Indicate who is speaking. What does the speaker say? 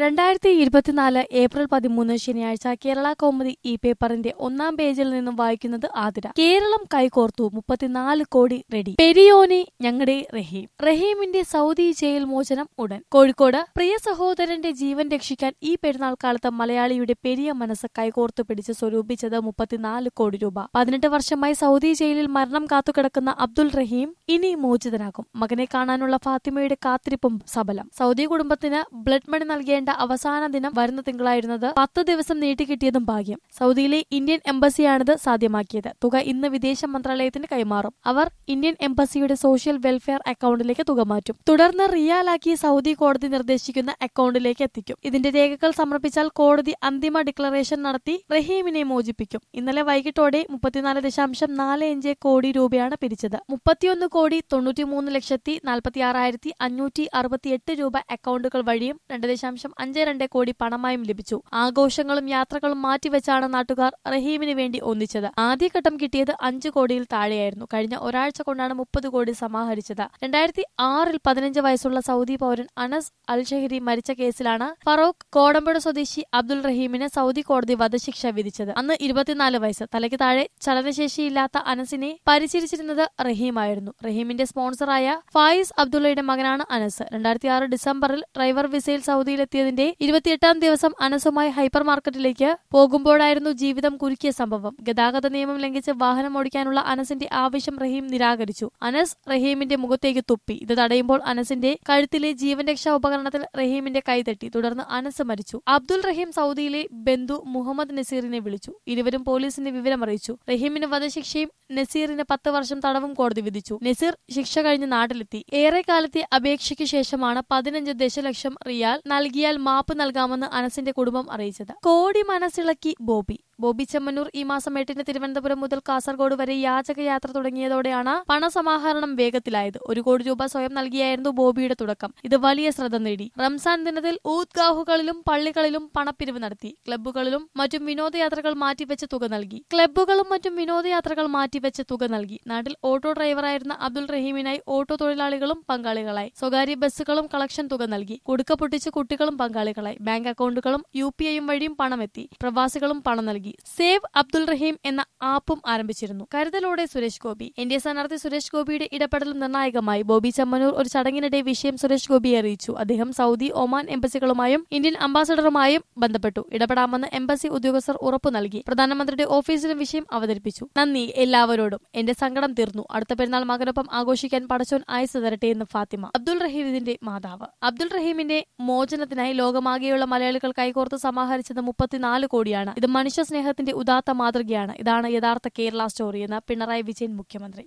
Speaker 1: രണ്ടായിരത്തി ഇരുപത്തിനാല് ഏപ്രിൽ പതിമൂന്ന് ശനിയാഴ്ച കേരള കൗമുദി ഈ പേപ്പറിന്റെ ഒന്നാം പേജിൽ നിന്നും വായിക്കുന്നത് ആതിര കേരളം കൈകോർത്തു മുപ്പത്തിനാല് കോടി റെഡി പെരിയോനെ ഞങ്ങളുടെ റഹീം റഹീമിന്റെ സൗദി ജയിൽ മോചനം ഉടൻ കോഴിക്കോട് പ്രിയ സഹോദരന്റെ ജീവൻ രക്ഷിക്കാൻ ഈ പെരുന്നാൾ കാലത്ത് മലയാളിയുടെ പെരിയ മനസ്സ് കൈകോർത്ത് പിടിച്ച് സ്വരൂപിച്ചത് മുപ്പത്തിനാല് കോടി രൂപ പതിനെട്ട് വർഷമായി സൗദി ജയിലിൽ മരണം കാത്തുകിടക്കുന്ന അബ്ദുൾ റഹീം ഇനി മോചിതനാകും മകനെ കാണാനുള്ള ഫാത്തിമയുടെ കാത്തിരിപ്പും സബലം സൗദി കുടുംബത്തിന് ബ്ലഡ് മണി നൽകേണ്ട അവസാന ദിനം വരുന്ന തിങ്കളായിരുന്നത് പത്ത് ദിവസം നീട്ടിക്കിട്ടിയതും ഭാഗ്യം സൗദിയിലെ ഇന്ത്യൻ എംബസിയാണിത് സാധ്യമാക്കിയത് തുക ഇന്ന് വിദേശ മന്ത്രാലയത്തിന് കൈമാറും അവർ ഇന്ത്യൻ എംബസിയുടെ സോഷ്യൽ വെൽഫെയർ അക്കൗണ്ടിലേക്ക് തുക മാറ്റും തുടർന്ന് റിയാലാക്കി സൗദി കോടതി നിർദ്ദേശിക്കുന്ന അക്കൗണ്ടിലേക്ക് എത്തിക്കും ഇതിന്റെ രേഖകൾ സമർപ്പിച്ചാൽ കോടതി അന്തിമ ഡിക്ലറേഷൻ നടത്തി റഹീമിനെ മോചിപ്പിക്കും ഇന്നലെ വൈകിട്ടോടെ മുപ്പത്തിനാല് ദശാംശം നാല് അഞ്ച് കോടി രൂപയാണ് പിരിച്ചത് മുപ്പത്തിയൊന്ന് കോടി തൊണ്ണൂറ്റിമൂന്ന് ലക്ഷത്തി നാൽപ്പത്തി ആറായിരത്തി അഞ്ഞൂറ്റി അറുപത്തിയെട്ട് രൂപ അക്കൗണ്ടുകൾ വഴിയും രണ്ട് ദശാംശം അഞ്ച് രണ്ട് കോടി പണമായും ലഭിച്ചു ആഘോഷങ്ങളും യാത്രകളും മാറ്റിവെച്ചാണ് നാട്ടുകാർ റഹീമിന് വേണ്ടി ഒന്നിച്ചത് ആദ്യഘട്ടം കിട്ടിയത് അഞ്ച് കോടിയിൽ താഴെയായിരുന്നു കഴിഞ്ഞ ഒരാഴ്ച കൊണ്ടാണ് മുപ്പത് കോടി സമാഹരിച്ചത് രണ്ടായിരത്തി ആറിൽ പതിനഞ്ച് വയസ്സുള്ള സൗദി പൗരൻ അനസ് അൽ ഷഹരി മരിച്ച കേസിലാണ് ഫറോക്ക് കോടമ്പുഴ സ്വദേശി അബ്ദുൾ റഹീമിന് സൗദി കോടതി വധശിക്ഷ വിധിച്ചത് അന്ന് ഇരുപത്തിനാല് വയസ്സ് തലയ്ക്ക് താഴെ ചലനശേഷിയില്ലാത്ത അനസിനെ പരിചരിച്ചിരുന്നത് റഹീമായിരുന്നു റഹീമിന്റെ സ്പോൺസറായ ഫായിസ് അബ്ദുള്ളയുടെ മകനാണ് അനസ് രണ്ടായിരത്തി ആറ് ഡിസംബറിൽ ഡ്രൈവർ വിസയിൽ സൗദിയിലെത്തിയതിന്റെ ഇരുപത്തിയെട്ടാം ദിവസം അനസുമായി ഹൈപ്പർ മാർക്കറ്റിലേക്ക് പോകുമ്പോഴായിരുന്നു ജീവിതം കുരുക്കിയ സംഭവം ഗതാഗത നിയമം ലംഘിച്ച് വാഹനം ഓടിക്കാനുള്ള അനസിന്റെ ആവശ്യം റഹീം നിരാകരിച്ചു അനസ് റഹീമിന്റെ മുഖത്തേക്ക് തുപ്പി ഇത് തടയുമ്പോൾ അനസിന്റെ കഴുത്തിലെ ജീവൻ രക്ഷാ ഉപകരണത്തിൽ റഹീമിന്റെ കൈ തട്ടി തുടർന്ന് അനസ് മരിച്ചു അബ്ദുൾ റഹീം സൗദിയിലെ ബന്ധു മുഹമ്മദ് നസീറിനെ വിളിച്ചു ഇരുവരും പോലീസിന് വിവരം അറിയിച്ചു റഹീമിന് വധശിക്ഷയും നസീറിന് പത്ത് വർഷം തടവും കോടതി വിധിച്ചു നസീർ ശിക്ഷ കഴിഞ്ഞ് നാട്ടിലെത്തി ഏറെക്കാലത്തെ അപേക്ഷയ്ക്ക് ശേഷമാണ് പതിനഞ്ച് ദശലക്ഷം റിയാൽ നൽകിയാൽ മാപ്പ് നൽകാമെന്ന് അനസിന്റെ കുടുംബം അറിയിച്ചത് കോടി മനസ്സിളക്കി ബോബി ബോബി ചെമ്മന്നൂർ ഈ മാസം എട്ടിന് തിരുവനന്തപുരം മുതൽ കാസർഗോഡ് വരെ യാചകയാത്ര തുടങ്ങിയതോടെയാണ് പണസമാഹരണം വേഗത്തിലായത് ഒരു കോടി രൂപ സ്വയം നൽകിയായിരുന്നു ബോബിയുടെ തുടക്കം ഇത് വലിയ ശ്രദ്ധ നേടി റംസാൻ ദിനത്തിൽ ഊദ്ഗാഹുകളിലും പള്ളികളിലും പണപ്പിരിവ് നടത്തി ക്ലബ്ബുകളിലും മറ്റും വിനോദയാത്രകൾ മാറ്റിവെച്ച് തുക നൽകി ക്ലബ്ബുകളും മറ്റും വിനോദയാത്രകൾ മാറ്റിവെച്ച് തുക നൽകി നാട്ടിൽ ഓട്ടോ ഡ്രൈവറായിരുന്ന അബ്ദുൾ റഹീമിനായി ഓട്ടോ തൊഴിലാളികളും പങ്കാളികളായി സ്വകാര്യ ബസ്സുകളും കളക്ഷൻ തുക നൽകി കുടുക്ക പൊട്ടിച്ച് കുട്ടികളും പങ്കാളികളായി ബാങ്ക് അക്കൗണ്ടുകളും യു പി ഐയും വഴിയും പണമെത്തി പ്രവാസികളും പണം നൽകി സേവ് അബ്ദുൾ റഹീം എന്ന ആപ്പും ആരംഭിച്ചിരുന്നു കരുതലോടെ Suresh Gopi N D A സ്ഥാനാർത്ഥി സുരേഷ് ഗോപിയുടെ ഇടപെടലും നിർണായകമായി ബോബി ചമ്മനൂർ ഒരു ചടങ്ങിനിടെ വിഷയം സുരേഷ് ഗോപിയെ അറിയിച്ചു അദ്ദേഹം സൗദി ഒമാൻ എംബസികളുമായും ഇന്ത്യൻ അംബാസഡറുമായും ബന്ധപ്പെട്ടു ഇടപെടാമെന്ന് എംബസി ഉദ്യോഗസ്ഥർ ഉറപ്പു നൽകി പ്രധാനമന്ത്രിയുടെ ഓഫീസിലും വിഷയം അവതരിപ്പിച്ചു നന്ദി എല്ലാവരോടും എന്റെ സങ്കടം തീർന്നു അടുത്ത പെരുന്നാൾ മകനൊപ്പം ആഘോഷിക്കാൻ പടച്ചോൻ ആയുസ് തരട്ടെ എന്ന് ഫാത്തിമ അബ്ദുൾ റഹീമിന്റെ മാതാവ് അബ്ദുൾ റഹീമിന്റെ മോചനത്തിനായി ലോകമാകെയുള്ള മലയാളികൾ കൈകോർത്ത് സമാഹരിച്ചത് മുപ്പത്തിനാല് കോടിയാണ് ഇത് മനുഷ്യ സ്നേഹത്തിന്റെ ഉദാത്ത മാതൃകയാണ് ഇതാണ് യഥാർത്ഥ കേരള സ്റ്റോറി എന്ന് പിണറായി വിജയൻ മുഖ്യമന്ത്രി